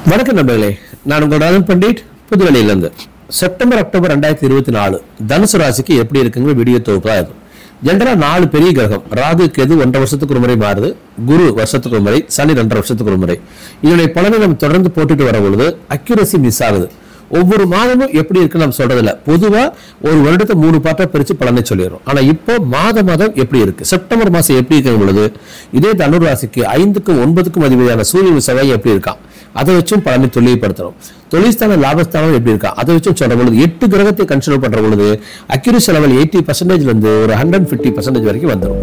வணக்கம் நண்பர்களே நான் உங்கள் ராஜன் பண்டிட் புதுவெளியிலிருந்து செப்டம்பர் அக்டோபர் ரெண்டாயிரத்தி இருபத்தி நாலு தனுசு ராசிக்கு எப்படி இருக்குங்கிற வீடியோ தொகுப்பு தான் இது ஜென்ரலா நாலு பெரிய கிரகம் ராகு கேது ஒன்றரை வருஷத்துக்கு ஒரு முறை மாறுது குரு வருஷத்துக்கு ஒரு முறை சனி ரெண்டரை வருஷத்துக்கு ஒரு முறை இதனுடைய பலனை நம்ம தொடர்ந்து போட்டுட்டு வர பொழுது அக்யூரசி மிஸ் ஆகுது ஒவ்வொரு மாதமும் எப்படி இருக்குன்னு நம்ம சொல்றது இல்ல பொதுவா ஒரு வருடத்தை மூணு பார்ட்டா பிரிச்சு பலனை சொல்லிடுறோம் ஆனா இப்போ மாத மாதம் எப்படி இருக்கு செப்டம்பர் மாசம் எப்படி இருக்கும் பொழுது இதே தனுர் ராசிக்கு ஐந்துக்கும் ஒன்பதுக்கும் அதிபதியான சூரியன் செவ்வாய் எப்படி இருக்கான் அதை வச்சும் பலனை தெளிவுபடுத்துறோம் தொழில்ஸ்தான லாபஸ்தானம் எப்படி இருக்கா அதை வச்சும் சொல்ற பொழுது எட்டு கிரகத்தை கன்சிடர் பண்ற பொழுது அக்யூரசி லெவல் எயிட்டி பர்சன்டேஜ்ல இருந்து ஒரு ஹண்ட்ரட் ஃபிஃப்டி பர்சன்டேஜ் வரைக்கும் வந்துடும்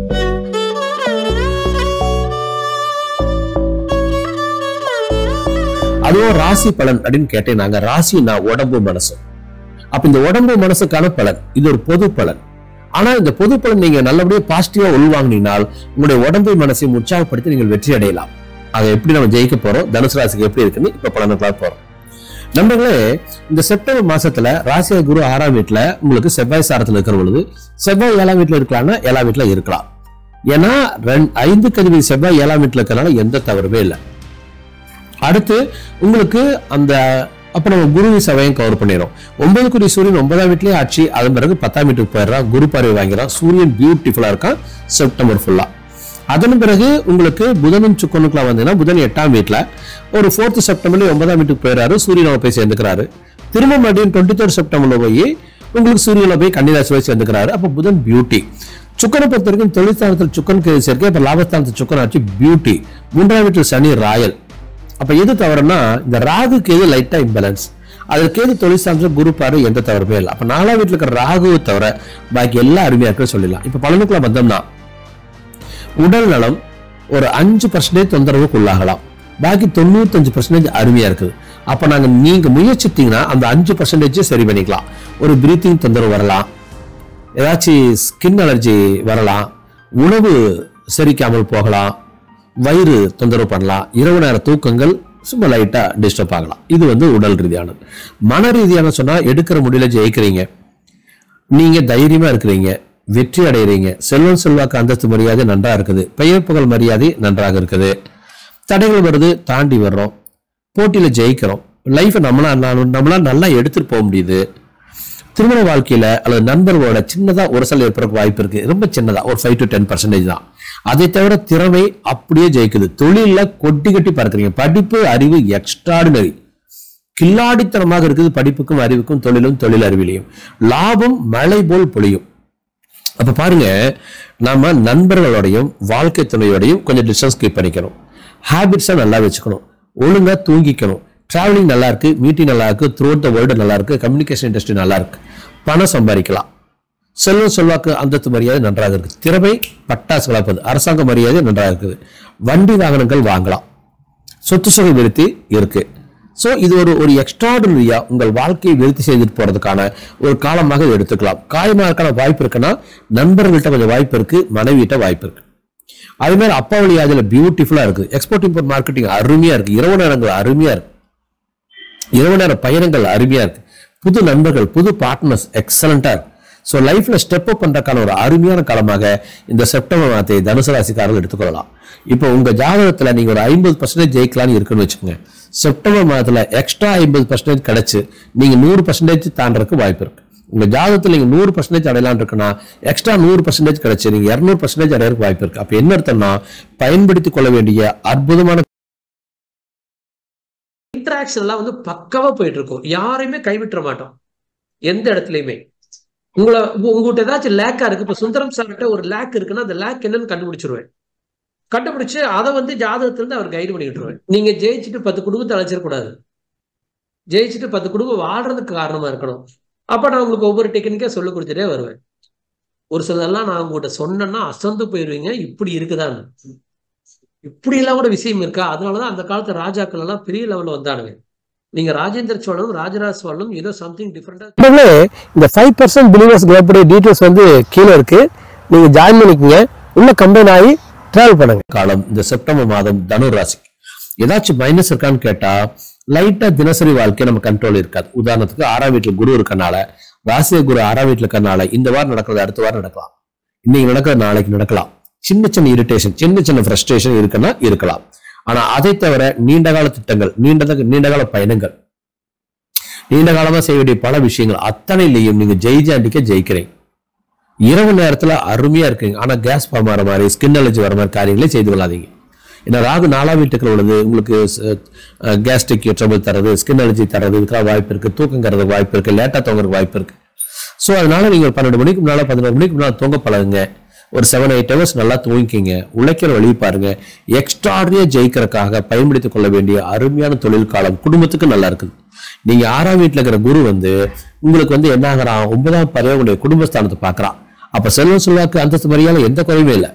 அதுவும் ராசி பலன் அப்படின்னு கேட்டேன் ராசினா உடம்பு மனசு அப்ப இந்த உடம்பு மனசுக்கான பலன் இது ஒரு பொது பலன் ஆனா இந்த பொது பலன் நீங்க நல்லபடியா பாசிட்டிவா உள்வாங்கினால் உங்களுடைய உடம்பு மனசையும் உற்சாகப்படுத்தி நீங்கள் வெற்றி அடையலாம் அதை எப்படி நம்ம ஜெயிக்க போறோம் தனுசு ராசிக்கு எப்படி இருக்குன்னு இப்ப பலனுக்குள்ள போறோம் நண்பர்களே இந்த செப்டம்பர் மாசத்துல ராசியா குரு ஆறாம் வீட்டுல உங்களுக்கு செவ்வாய் சாரத்துல இருக்கிற பொழுது செவ்வாய் ஏழாம் வீட்டுல இருக்கலாம்னா ஏழாம் வீட்டுல இருக்கலாம் ஏன்னா ரெண்டு ஐந்து கருவி செவ்வாய் ஏழாம் வீட்டுல இருக்கிறனால எந்த தவறுமே இல்லை அடுத்து உங்களுக்கு அந்த அப்ப நம்ம குரு சபையும் கவர் பண்ணிடும் ஒன்பது குறி சூரியன் ஒன்பதாம் வீட்லயே ஆட்சி அதன் பிறகு பத்தாம் வீட்டுக்கு போயிடுறான் குரு பார்வை வாங்கிறான் சூரியன் பியூட்டிஃபுல்லா இருக்கான் செப்டம்பர் ஃபுல்லா அதன் பிறகு உங்களுக்கு புதனும் சுக்கனுக்குலாம் வந்தீங்கன்னா புதன் எட்டாம் வீட்டுல ஒரு ஃபோர்த் செப்டம்பர்ல ஒன்பதாம் வீட்டுக்கு போயிடுறாரு சூரியனை போய் சேர்ந்துக்கிறாரு திரும்ப மறுபடியும் டுவெண்ட்டி தேர்ட் செப்டம்பர்ல போய் உங்களுக்கு சூரியனை போய் கன்னிராசி போய் சேர்ந்துக்கிறாரு அப்ப புதன் பியூட்டி சுக்கனை பொறுத்த வரைக்கும் தொழிற்ஸ்தானத்தில் சுக்கன் கேது சேர்க்கை அப்ப லாபஸ்தானத்தில் சுக்கன் ஆச்சு பியூட்டி மூன்றாம் வீட்டில் சனி ராயல் அப்ப எது தவறுனா இந்த ராகு கேது லைட்டா இம்பேலன்ஸ் அதுல கேது தொழிற்சாலையில் குரு பாரு எந்த தவறுமே இல்லை அப்ப நாலாம் வீட்டுல இருக்கிற ராகுவை தவிர பாக்கி எல்லாம் அருமையா இருக்குன்னு சொல்லிடலாம் இப்ப பலனுக்குள்ள வந்தோம்னா உடல் நலம் ஒரு அஞ்சு பர்சன்டேஜ் தொந்தரவுக்கு உள்ளாகலாம் பாக்கி தொண்ணூத்தஞ்சு பர்சன்டேஜ் அருமையா இருக்குது அப்ப நாங்க நீங்க முயற்சித்தீங்கன்னா அந்த அஞ்சு பர்சன்டேஜ் சரி பண்ணிக்கலாம் ஒரு பிரீத்திங் தொந்தரவு வரலாம் ஏதாச்சும் ஸ்கின் அலர்ஜி வரலாம் உணவு செரிக்காமல் போகலாம் வயிறு தொந்தரவு பண்ணலாம் இரவு நேர தூக்கங்கள் சும்மா லைட்டா டிஸ்டர்ப் ஆகலாம் இது வந்து உடல் ரீதியானது மன ரீதியான சொன்னா எடுக்கிற முடியல ஜெயிக்கிறீங்க நீங்க தைரியமா இருக்கிறீங்க வெற்றி அடைகிறீங்க செல்வம் செல்வாக்கு அந்தஸ்து மரியாதை நன்றா இருக்குது பெயர் புகழ் மரியாதை நன்றாக இருக்குது தடைகள் வருது தாண்டி வர்றோம் போட்டியில ஜெயிக்கிறோம் லைஃபை நம்மளா நம்மளா நல்லா எடுத்துட்டு போக முடியுது திருமண வாழ்க்கையில அல்லது நண்பர்களோட சின்னதா உரசல் ஏற்படுறதுக்கு வாய்ப்பு இருக்கு ரொம்ப சின்னதா ஒரு ஃபைவ் டு டென் பர்சன்டேஜ் தான் அதை தவிர திறமை அப்படியே ஜெயிக்குது தொழில கொட்டி கட்டி பார்க்குறீங்க படிப்பு அறிவு எக்ஸ்ட்ராடினரி கில்லாடித்தனமாக இருக்குது படிப்புக்கும் அறிவுக்கும் தொழிலும் தொழில் அறிவிலையும் லாபம் மழை போல் பொழியும் அப்ப பாருங்க நாம நண்பர்களோடையும் வாழ்க்கை துணையோடையும் கொஞ்சம் டிஸ்டன்ஸ் கீப் பண்ணிக்கணும் ஹேபிட்ஸை நல்லா வச்சுக்கணும் ஒழுங்கா தூங்கிக்கணும் டிராவலிங் நல்லா இருக்கு மீட்டிங் நல்லா இருக்கு த்ரூ த வேர்ல்டு நல்லா இருக்கு கம்யூனிகேஷன் இண்டஸ்ட்ரி நல்லா இருக்கு பணம் சம்பாதிக்கலாம் செல்வம் செல்வாக்கு அந்தத்து மரியாதை நன்றாக இருக்குது திறமை பட்டாசு கலப்பது அரசாங்க மரியாதை நன்றாக இருக்குது வண்டி வாகனங்கள் வாங்கலாம் சொத்து சுக விருத்தி இருக்கு ஸோ இது ஒரு ஒரு எக்ஸ்ட்ராடனரியா உங்கள் வாழ்க்கையை விருத்தி செய்துட்டு போறதுக்கான ஒரு காலமாக இதை எடுத்துக்கலாம் காயமா இருக்கான வாய்ப்பு இருக்குன்னா நண்பர்கள்ட்ட கொஞ்சம் வாய்ப்பு இருக்கு மனைவிட்ட வாய்ப்பு இருக்கு அதே மாதிரி அப்பா வழி அதில் பியூட்டிஃபுல்லா இருக்கு எக்ஸ்போர்ட் இம்போர்ட் மார்க்கெட்டிங் அருமையா இருக்கு இரவு நேரங்கள் அருமையா இருக்கு இரவு நேர பயணங்கள் அருமையா இருக்கு புது நண்பர்கள் புது பார்ட்னர்ஸ் எக்ஸலண்டா இருக்கு ஸோ லைஃப்ல ஸ்டெப் அப் பண்றதுக்கான ஒரு அருமையான காலமாக இந்த செப்டம்பர் மாதத்தை தனுசு ராசிக்காரர்கள் எடுத்துக்கொள்ளலாம் இப்போ உங்க ஜாதகத்துல நீங்க ஒரு ஐம்பது பர்சன்டேஜ் ஜெயிக்கலாம்னு இருக்குன்னு வச்சுக்கோங்க செப்டம்பர் மாதத்துல எக்ஸ்ட்ரா ஐம்பது பர்சன்டேஜ் கிடைச்சு நீங்க நூறு பர்சன்டேஜ் தாண்டறதுக்கு வாய்ப்பு இருக்கு உங்க ஜாதகத்துல நீங்க நூறு பர்சன்டேஜ் அடையலாம் இருக்குன்னா எக்ஸ்ட்ரா நூறு பர்சன்டேஜ் கிடைச்சு நீங்க இருநூறு பர்சன்டேஜ் அடையறதுக்கு வாய்ப்பு இருக்கு அப்ப என்ன அர்த்தம்னா பயன்படுத்திக் கொள்ள வேண்டிய அற்புதமான இன்டராக்ஷன் எல்லாம் வந்து பக்காவா போயிட்டு இருக்கும் யாரையுமே கைவிட்டுற மாட்டோம் எந்த இடத்துலயுமே உங்களை உங்க- உங்ககிட்ட ஏதாச்சும் லேக்கா இருக்கு இப்ப சுந்தரம் சார்கிட்ட ஒரு லேக் இருக்குன்னா அந்த லேக் என்னன்னு கண்டுபிடிச்சிருவேன் கண்டுபிடிச்சு அதை வந்து ஜாதகத்துல இருந்து அவர் கைடு பண்ணி விட்டுருவேன் நீங்க ஜெயிச்சுட்டு பத்து குடும்பத்தை அழைச்சிடக்கூடாது ஜெயிச்சுட்டு பத்து குடும்பம் வாழ்றதுக்கு காரணமா இருக்கணும் அப்ப நான் உங்களுக்கு ஒவ்வொரு டெக்னிக்கா சொல்லி கொடுத்துட்டே வருவேன் ஒரு சிலதெல்லாம் நான் உங்ககிட்ட சொன்னேன்னா அசந்து போயிருவீங்க இப்படி இருக்குதான்னு இப்படி எல்லாம் கூட விஷயம் இருக்கா அதனாலதான் அந்த காலத்து ராஜாக்கள் எல்லாம் பெரிய லெவல்ல வந்தானுங்க நீங்க ராஜேந்திர சோழனும் ராஜராஜ சோழனும் ஏதோ சம்திங் டிஃப்ரெண்டா நண்பர்களே, இந்த ஃபைவ் பர்சன்ட் பிலீவர்ஸ் குரூப்புடைய டீட்டெயில்ஸ் வந்து கீழே இருக்கு நீங்க ஜாயின் பண்ணிக்கங்க உள்ள கம்பைன் ஆகி டிராவல் பண்ணுங்க காலம் இந்த செப்டம்பர் மாதம் தனுர் ராசி ஏதாச்சும் மைனஸ் இருக்கான்னு கேட்டா லைட்டா தினசரி வாழ்க்கை நம்ம கண்ட்ரோல் இருக்காது உதாரணத்துக்கு ஆறாம் வீட்டுல குரு இருக்கனால ராசிய குரு ஆறாம் வீட்டுல இருக்கனால இந்த வாரம் நடக்கிறது அடுத்த வாரம் நடக்கலாம் இன்னைக்கு நடக்கிறது நாளைக்கு நடக்கலாம் சின்ன சின்ன இரிட்டேஷன் சின்ன சின்ன ஃப்ரஸ்ட்ரேஷன் இருக்குன்னா இருக்கலாம் ஆனா அதை தவிர நீண்ட கால திட்டங்கள் நீண்ட நீண்ட கால பயணங்கள் நீண்ட காலமா செய்ய வேண்டிய பல விஷயங்கள் அத்தனையிலையும் நீங்க ஜெயிஜாண்டிக்க ஜெயிக்கிறீங்க இரவு நேரத்துல அருமையா இருக்கீங்க ஆனா கேஸ் ஃபார்ம் வர மாதிரி ஸ்கின் அலர்ஜி வர மாதிரி காரியங்களே செய்து கொள்ளாதீங்க ஏன்னா ராகு நாலாம் வீட்டுக்குள்ள உள்ளது உங்களுக்கு கேஸ்ட்ரிக் ட்ரபிள் தரது ஸ்கின் அலர்ஜி தரது இதுக்கெல்லாம் வாய்ப்பு இருக்கு தூக்கம் கறதுக்கு வாய்ப்பு இருக்கு லேட்டா தூங்குறதுக்கு வாய்ப்பு இருக்கு ஸோ அதனால நீங்க ஒரு பன்னெண்டு மணிக்கு முன்னால பதினோரு மணிக்கு முன்னால தூங்க பழகுங்க ஒரு செவன் எயிட் ஹவர்ஸ் நல்லா தூங்கிக்கிங்க உழைக்கிற வழி பாருங்க எக்ஸ்ட்ராடினியா ஜெயிக்கிறதுக்காக பயன்படுத்திக் கொள்ள வேண்டிய அருமையான தொழில் காலம் குடும்பத்துக்கு நல்லா இருக்குது நீங்க ஆறாம் வீட்டுல இருக்கிற குரு வந்து உங்களுக்கு வந்து என்ன ஆகுறான் ஒன்பதாம் பறவை உங்களுடைய குடும்பஸ்தானத்தை பார்க்கறான் அப்ப செல்வ செல்வாக்கு அந்தஸ்து மரியாதை எந்த குறையுமே இல்லை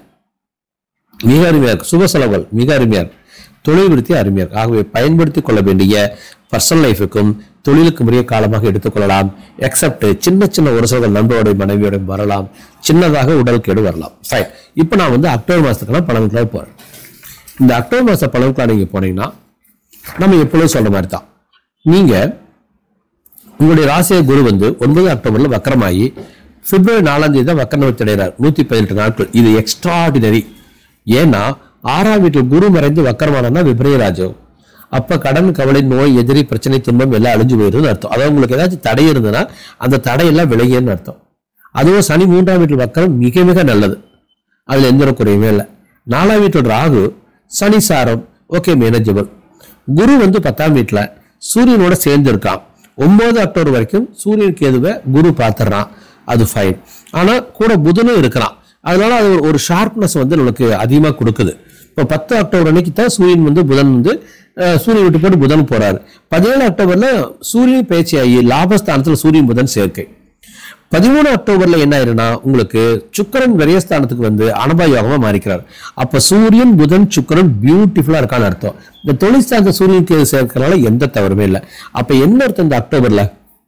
மிக அருமையா இருக்கு சுப செலவுகள் மிக அருமையா இருக்கு தொழில் விருத்தி அருமையா இருக்கு ஆகவே பயன்படுத்திக் கொள்ள வேண்டிய பர்சனல் லைஃபுக்கும் தொழிலுக்கும் உரிய காலமாக எடுத்துக்கொள்ளலாம் எக்ஸப்ட் சின்ன சின்ன உரசல்கள் நண்பரோட மனைவியோட வரலாம் சின்னதாக உடல் கேடு வரலாம் ஃபைன் இப்போ நான் வந்து அக்டோபர் மாசத்துக்கெல்லாம் பலனுக்குள்ள போறேன் இந்த அக்டோபர் மாச பலனுக்குள்ள நீங்க போனீங்கன்னா நம்ம எப்பொழுதும் சொல்ற மாதிரி தான் நீங்க உங்களுடைய ராசிய குரு வந்து ஒன்பது அக்டோபர்ல வக்கரமாகி பிப்ரவரி நாலாம் தேதி தான் வக்கர நிவர்த்தி அடைகிறார் நூத்தி பதினெட்டு நாட்கள் இது எக்ஸ்ட்ராடினரி ஏன்னா ஆறாம் வீட்டில் குரு மறைந்து வக்கரமானா விபரீத ராஜம் அப்ப கடன் கவலை நோய் எதிரி பிரச்சனை துன்பம் எல்லாம் அழிஞ்சு போயிருதுன்னு அர்த்தம் அதாவது உங்களுக்கு ஏதாச்சும் தடை இருந்ததுன்னா அந்த தடையெல்லாம் விலகியன்னு அர்த்தம் அதுவும் சனி மூன்றாம் வீட்டில் வக்கரம் மிக மிக நல்லது அதுல எந்த ஒரு குறையுமே இல்லை நாலாம் வீட்டோட ராகு சனி சாரம் ஓகே மேனேஜபிள் குரு வந்து பத்தாம் வீட்டுல சூரியனோட சேர்ந்து இருக்கான் ஒன்பது அக்டோபர் வரைக்கும் சூரியன் கேதுவை குரு பார்த்துடுறான் அது ஃபைன் ஆனா கூட புதனும் இருக்கிறான் அதனால அது ஒரு- ஒரு ஷார்ப்னஸ் வந்து நமக்கு அதிகமா கொடுக்குது இப்போ பத்து அக்டோபர் அன்னைக்கு தான் சூரியன் வந்து புதன் வந்து அஹ், சூரியன் விட்டு போட்டு புதன் போறாரு பதினேழு அக்டோபர்ல சூரியன் பேச்சியாகி லாபஸ்தானத்துல சூரியன் புதன் சேர்க்கை பதிமூணு அக்டோபர்ல என்ன ஆயிருன்னா உங்களுக்கு சுக்கிரன் விரயஸ்தானத்துக்கு வந்து அனுபயோகமா மாறிக்கிறார் அப்ப சூரியன் புதன் சுக்கிரன் பியூட்டிஃபுல்லா இருக்கான்னு அர்த்தம் இந்த தொழில் சார்ந்த சூரியனுக்கு சேர்க்கறதுனால எந்த தவறுமே இல்லை அப்ப என்ன அர்த்தம் இந்த அக்டோபர்ல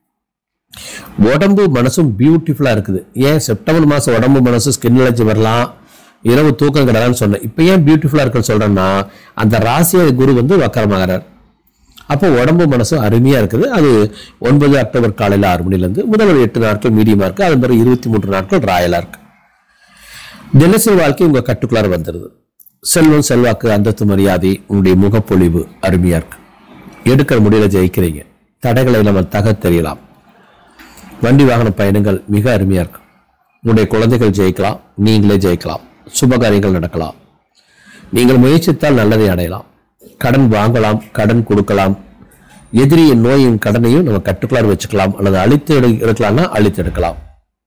உடம்பு மனசும் பியூட்டிஃபுல்லா இருக்குது ஏன் செப்டம்பர் மாசம் உடம்பு மனசு ஸ்கின் அலர்ஜி வரலாம் இரவு தூக்கம் கிடலான்னு சொன்னேன் இப்ப ஏன் பியூட்டிஃபுல்லா இருக்குன்னு சொல்றேன்னா அந்த ராசிய குரு வந்து வக்கரமாகிறார் அப்போ உடம்பு மனசு அருமையா இருக்குது அது ஒன்பது அக்டோபர் காலையில ஆறு மணில இருந்து முதல் ஒரு எட்டு நாட்கள் மீடியமா இருக்கு அது பிறகு இருபத்தி மூன்று நாட்கள் ராயலா இருக்கு தினசரி வாழ்க்கை உங்க கட்டுக்குள்ளார வந்துருது செல்வம் செல்வாக்கு அந்தஸ்து மரியாதை உங்களுடைய முகப்பொழிவு அருமையா இருக்கு எடுக்கிற முடியல ஜெயிக்கிறீங்க தடைகளை நம்ம தக தெரியலாம் வண்டி வாகன பயணங்கள் மிக அருமையா இருக்கு உங்களுடைய குழந்தைகள் ஜெயிக்கலாம் நீங்களே ஜெயிக்கலாம் சுபகாரியங்கள் நடக்கலாம் நீங்கள் முயற்சித்தால் நல்லதை அடையலாம் கடன் வாங்கலாம் கடன் கொடுக்கலாம் எதிரியின் நோயின் கடனையும் நம்ம கட்டுக்குள்ளார வச்சுக்கலாம் அல்லது அழித்து எடு எடுக்கலாம்னா அழித்து எடுக்கலாம்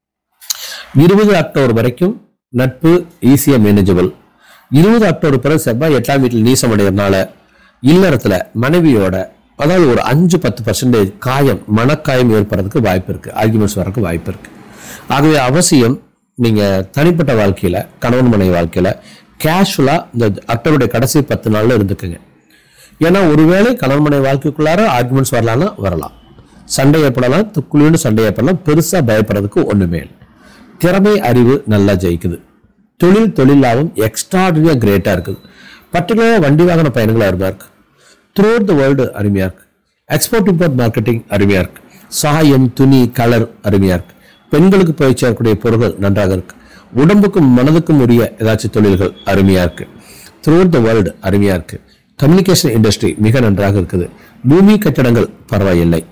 இருபது அக்டோபர் வரைக்கும் நட்பு ஈஸியா மேனேஜபிள் இருபது அக்டோபர் பிறகு செவ்வாய் எட்டாம் வீட்டில் நீசம் அடைகிறதுனால இல்லறத்துல மனைவியோட அதாவது ஒரு அஞ்சு பத்து பர்சன்டேஜ் காயம் மனக்காயம் ஏற்படுறதுக்கு வாய்ப்பு இருக்கு ஆர்குமெண்ட்ஸ் வரதுக்கு வாய்ப்பு இருக்கு ஆகவே அவசியம் நீங்க தனிப்பட்ட வாழ்க்கையில கணவன் மனைவி வாழ்க்கையில கேஷுவலா இந்த அக்டோபருடைய கடைசி பத்து நாள்ல இருந்துக்குங்க ஏன்னா ஒருவேளை கணவன் மனைவி வாழ்க்கைக்குள்ளார ஆர்குமெண்ட்ஸ் வரலாம்னா வரலாம் சண்டை ஏற்படலாம் துக்குளின்னு சண்டை ஏற்படலாம் பெருசா பயப்படுறதுக்கு ஒண்ணுமே இல்லை திறமை அறிவு நல்லா ஜெயிக்குது தொழில் தொழில் லாபம் எக்ஸ்ட்ராடினியா கிரேட்டா இருக்குது பர்டிகுலரா வண்டி வாகன பயணங்கள் அருமையா இருக்கு த்ரூ த வேர்ல்டு அருமையா இருக்கு எக்ஸ்போர்ட் இம்போர்ட் மார்க்கெட்டிங் அருமையா இருக்கு சாயம் துணி கலர் அருமையா இருக்கு பெண்களுக்கு போய் சேரக்கூடிய பொருட்கள் நன்றாக இருக்கு உடம்புக்கும் மனதுக்கும் உரிய ஏதாச்சும் தொழில்கள் அருமையா இருக்கு த்ரூ த வேர்ல்டு அருமையா இருக்கு கம்யூனிகேஷன் இண்டஸ்ட்ரி மிக நன்றாக இருக்குது பூமி கட்டடங்கள் பரவாயில்லை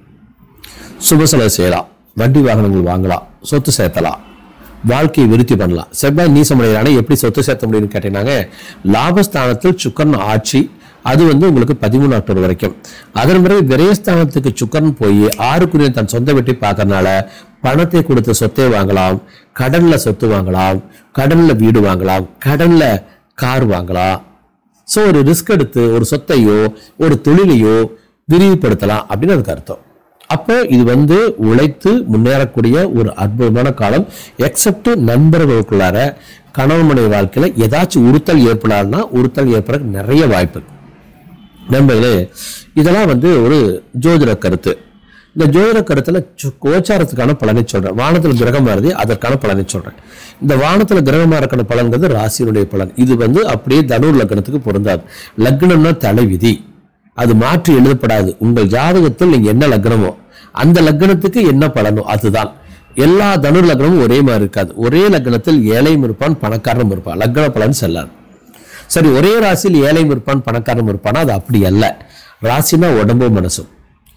சுப செலவு செய்யலாம் வண்டி வாகனங்கள் வாங்கலாம் சொத்து சேர்த்தலாம் வாழ்க்கையை விருத்தி பண்ணலாம் செவ்வாய் நீசமடைகிறானே எப்படி சொத்து சேர்த்த முடியும்னு கேட்டீங்கன்னாங்க லாபஸ்தானத்தில் சுக்கரன் ஆட்சி அது வந்து உங்களுக்கு பதிமூணு அக்டோபர் வரைக்கும் அதன் பிறகு விரயஸ்தானத்துக்கு சுக்கரன் போய் ஆறுக்குரிய தன் சொந்த வெட்டி பார்க்கறனால பணத்தை கொடுத்து சொத்தை வாங்கலாம் கடன்ல சொத்து வாங்கலாம் கடன்ல வீடு வாங்கலாம் கடன்ல கார் வாங்கலாம் ஸோ ஒரு ரிஸ்க் எடுத்து ஒரு சொத்தையோ ஒரு தொழிலையோ விரிவுபடுத்தலாம் அப்படின்னு அதுக்கு அர்த்தம் அப்போ இது வந்து உழைத்து முன்னேறக்கூடிய ஒரு அற்புதமான காலம் எக்ஸப்ட் நண்பர்களுக்குள்ளார கணவன் மனைவி வாழ்க்கையில ஏதாச்சும் உறுத்தல் ஏற்படாதுன்னா உறுத்தல் ஏற்பட நிறைய வாய்ப்பு இருக்கு. நண்பர்களே இதெல்லாம் வந்து ஒரு ஜோதிட கருத்து இந்த ஜோதிட கருத்துல சு- கோச்சாரத்துக்கான பலனை சொல்றேன் வானத்துல கிரகம் வருது அதற்கான பலனை சொல்றேன் இந்த வானத்துல கிரகமா இருக்கிற பலன்கிறது ராசியினுடைய பலன் இது வந்து அப்படியே தனுர் லக்னத்துக்கு பொருந்தாது லக்னம்னா தலைவிதி அது மாற்றி எழுதப்படாது உங்கள் ஜாதகத்தில் நீங்க என்ன லக்னமோ அந்த லக்னத்துக்கு என்ன பலனோ அதுதான் எல்லா தனுர் லக்னமும் ஒரே மாதிரி இருக்காது ஒரே லக்னத்தில் ஏழையும் இருப்பான் பணக்காரனும் இருப்பான் லக்ன பலன் செல்லாது சரி ஒரே ராசியில் ஏழையும் இருப்பான் பணக்காரனும் இருப்பானா அது அப்படி அல்ல ராசினா உடம்பும் மனசும்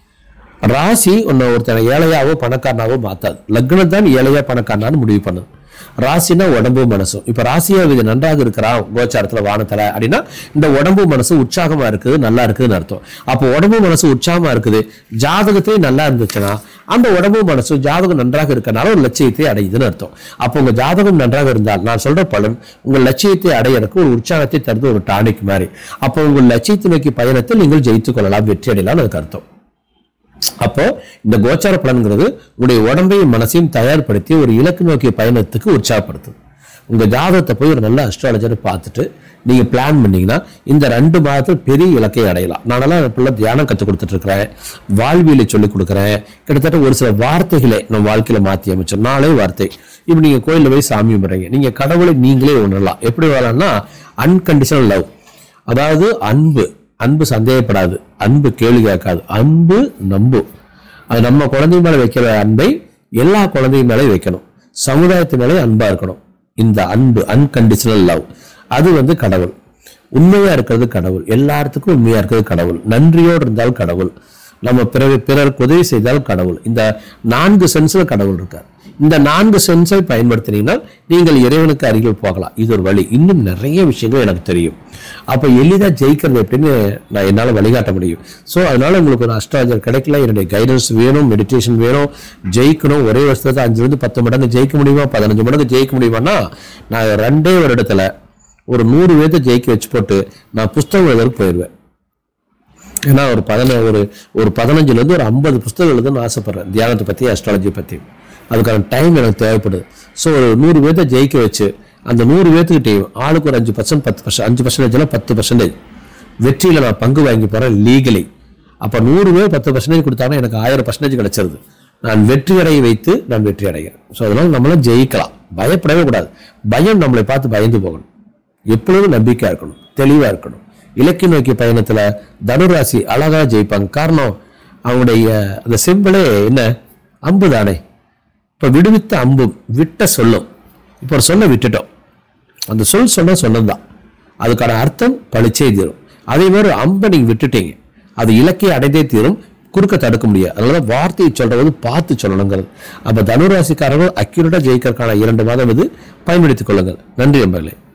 ராசி உன்னை ஒருத்தனை ஏழையாவோ பணக்காரனாவோ மாத்தாது லக்னம் தான் ஏழையா பணக்காரனான்னு முடிவு பண்ணுது ராசினா உடம்பு மனசும் இப்ப ராசியா இது நன்றாக இருக்கிறான் கோச்சாரத்துல வானத்துல அப்படின்னா இந்த உடம்பு மனசு உற்சாகமா இருக்குது நல்லா இருக்குதுன்னு அர்த்தம் அப்போ உடம்பு மனசு உற்சாகமா இருக்குது ஜாதகத்திலே நல்லா இருந்துச்சுன்னா அந்த உடம்பு மனசு ஜாதகம் நன்றாக இருக்கனால ஒரு லட்சியத்தை அடையுதுன்னு அர்த்தம் அப்போ உங்க ஜாதகம் நன்றாக இருந்தால் நான் சொல்ற பலன் உங்கள் லட்சியத்தை அடையறதுக்கு ஒரு உற்சாகத்தை தருது ஒரு டானிக் மாதிரி அப்போ உங்கள் லட்சியத்தை நோக்கி பயணத்தில் நீங்கள் ஜெயித்துக் கொள்ளலாம் வெற்றி அடையலாம் அதுக்கு அர்த்தம் அப்போ இந்த கோச்சார பலன்கிறது உங்களுடைய உடம்பையும் மனசையும் தயார்படுத்தி ஒரு இலக்கு நோக்கிய பயணத்துக்கு உற்சாகப்படுத்தும் உங்க ஜாதகத்தை போய் ஒரு நல்ல அஸ்ட்ராலஜரை பார்த்துட்டு நீங்க பிளான் பண்ணீங்கன்னா இந்த ரெண்டு மாதத்தில் பெரிய இலக்கை அடையலாம் நானெல்லாம் இப்ப தியானம் கற்றுக் கொடுத்துட்டு இருக்கிறேன் வாழ்வியலை சொல்லிக் கொடுக்குறேன் கிட்டத்தட்ட ஒரு சில வார்த்தைகளை நம்ம வாழ்க்கையில மாற்றி அமைச்சோம் நாளே வார்த்தை இப்போ நீங்க கோயிலில் போய் சாமி கும்பிட்றீங்க நீங்க கடவுளை நீங்களே உணரலாம் எப்படி வரலாம்னா அன்கண்டிஷனல் லவ் அதாவது அன்பு அன்பு சந்தேகப்படாது அன்பு கேள்வி கேட்காது அன்பு நம்பு அது நம்ம குழந்தை மேல வைக்கிற அன்பை எல்லா குழந்தை மேலே வைக்கணும் சமுதாயத்து மேலே அன்பா இருக்கணும் இந்த அன்பு அன்கண்டிஷனல் லவ் அது வந்து கடவுள் உண்மையா இருக்கிறது கடவுள் எல்லாத்துக்கும் உண்மையா இருக்கிறது கடவுள் நன்றியோடு இருந்தால் கடவுள் நம்ம பிறர் பிறருக்கு உதவி செய்தால் கடவுள் இந்த நான்கு சென்ஸ்ல கடவுள் இருக்கார் இந்த நான்கு சென்ஸை பயன்படுத்தினீங்கன்னா நீங்கள் இறைவனுக்கு அருகில் போகலாம் இது ஒரு வழி இன்னும் நிறைய விஷயங்கள் எனக்கு தெரியும் அப்ப எளிதா ஜெயிக்கிறது எப்படின்னு நான் என்னால வழிகாட்ட முடியும் ஸோ அதனால உங்களுக்கு ஒரு அஸ்ட்ராலஜர் கிடைக்கல என்னுடைய கைடன்ஸ் வேணும் மெடிடேஷன் வேணும் ஜெயிக்கணும் ஒரே வருஷத்துல அஞ்சுல இருந்து பத்து மடங்கு ஜெயிக்க முடியுமா பதினஞ்சு மடங்கு ஜெயிக்க முடியுமான்னா நான் ரெண்டே வருடத்துல ஒரு நூறு பேர்த்த ஜெயிக்க வச்சு போட்டு நான் புஸ்தகம் எழுதுறதுக்கு போயிடுவேன் ஏன்னா ஒரு பதின ஒரு ஒரு பதினஞ்சுல இருந்து ஒரு ஐம்பது புஸ்தகம் எழுதணும்னு ஆசைப்படுறேன் தியானத்தை பத்தி அஸ்ட்ராலஜி பத்தி அதுக்கான டைம் எனக்கு தேவைப்படுது ஸோ ஒரு நூறு பேர்த்த ஜெயிக்க வச்சு அந்த நூறு பேர்த்துக்கிட்டையும் ஆளுக்கு ஒரு அஞ்சு பர்சன்ட் பத்து பர்சன்ட் அஞ்சு பர்சன்டேஜ்னா பத்து பர்சன்டேஜ் வெற்றியில நான் பங்கு வாங்கி போறேன் லீகலி அப்ப நூறு பேர் பத்து பர்சன்டேஜ் கொடுத்தாங்கன்னா எனக்கு ஆயிரம் பர்சன்டேஜ் கிடைச்சிருது நான் வெற்றி அடைய வைத்து நான் வெற்றி அடைகிறேன் ஸோ அதனால நம்மளும் ஜெயிக்கலாம் பயப்படவே கூடாது பயம் நம்மளை பார்த்து பயந்து போகணும் எப்பொழுதும் நம்பிக்கையா இருக்கணும் தெளிவா இருக்கணும் இலக்கிய நோக்கிய பயணத்துல தனுராசி அழகா ஜெயிப்பாங்க காரணம் அவங்களுடைய அந்த சிம்பிளே என்ன அம்பு தானே இப்ப விடுவித்த அம்பும் விட்ட சொல்லும் இப்போ ஒரு சொல்ல விட்டுட்டோம் அந்த சொல் சொன்ன சொன்னதுதான் அதுக்கான அர்த்தம் பளிச்சே தீரும் அதே மாதிரி அம்பை நீங்க விட்டுட்டீங்க அது இலக்கை அடைந்தே தீரும் குறுக்க தடுக்க முடியாது அதனால வார்த்தையை சொல்றது பார்த்து சொல்லணுங்கிறது அப்ப தனுராசிக்காரர்கள் அக்யூரேட்டா ஜெயிக்கிறதுக்கான இரண்டு மாதம் இது பயன்படுத்திக் கொள்ளுங்கள் நன்றி நண்பர்களே